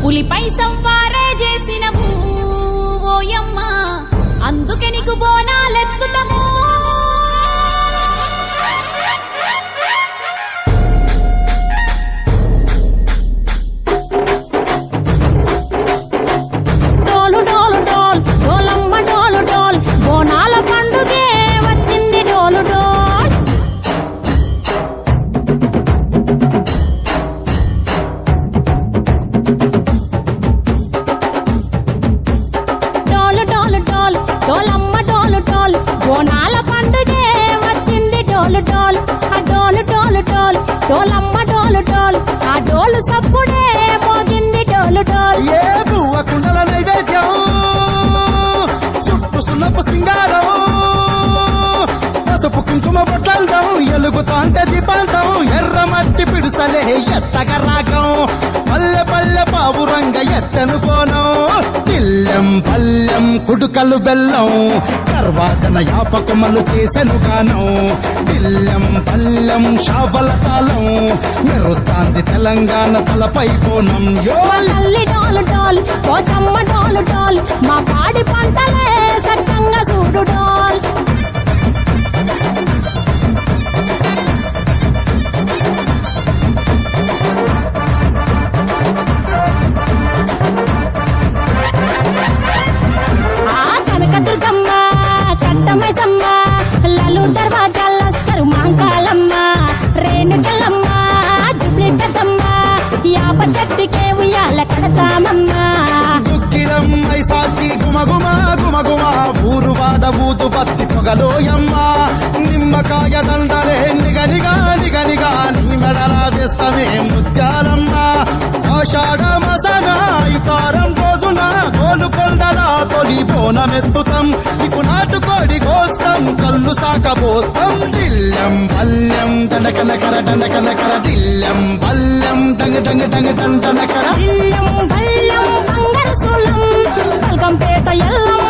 పులిపై సంవారే చేసిన ఓయమ్మ అందుకే నీకు బోనాలెత్తుతాము డోలు డోలు డోల్ డోలమ్మ డోలు డోల్ బోనాల పండుగే వచ్చింది డోలు డోల్ డోలు డోలు డోల్ డోలమ్మ డోలు డోల్ బోనాల పండుగే వచ్చింది డోలు డోల్ ఆ డోలు డోలు డోల్ డోలమ్మ డోలు డోల్ ఆ డోలు సప్పుడే మోగింది డోలు డోల్ ఏ పువ్వ కుండల నైవేద్యం చుట్టు సున్నపు సింగారం పసుపు కుంకుమ బొట్లందం ఎలుగుతాంటే దీపాంతం ఎర్ర మట్టి పిడుసలే ఎత్తగ రాగం పల్లె పల్లె పావురంగ ఎత్తను కోనం తిల్లెం పల్లెం కుడుకలు బెల్లం కర్వాచన యాపకమలు చేసెను గానం తిల్లెం పల్లెం షాబల తాళం మెరుస్తాంది తెలంగాణ తలపై కోణం యోల్ తల్లి డోలు డోల్ పోచమ్మ డోలు డోల్ మా పాడి పంటలే సక్కంగా చూడు డోల్ ఆ కనకదుర్గమ్మ కట్టమైసమ్మ లలు దర్వాజా లస్కరు మాంకాలమ్మ రేణుకలమ్మ జుబ్లికమ్మ యాప చెట్టుకే ఉయ్యాల కడతామమ్మా దుఃఖిలం ఐసాచి గుమగుమ గుమగుమ ఊరువాడ ఊతు పత్తి పొగలోయమ్మ నిమ్మకాయ దండలే నిగనిగా నిగనిగా నీ మెడల వేస్తమే ముత్యాలమ్మ ఆషాఢ మసన ఇతారం రోజున గోలుకొండల తొలి బోనమెత్తుతాం ఇకు నాటుకోడి కోస్తాం కళ్ళు సాకబోస్తాం దిల్లం పల్లెం దండకనకర దండకనకర దిల్లం పల్లెం డంగ డంగ డంగ డండనకర ఇల్లం బల్లం బంగారు సూలం పల్కంపేట ఎల్లం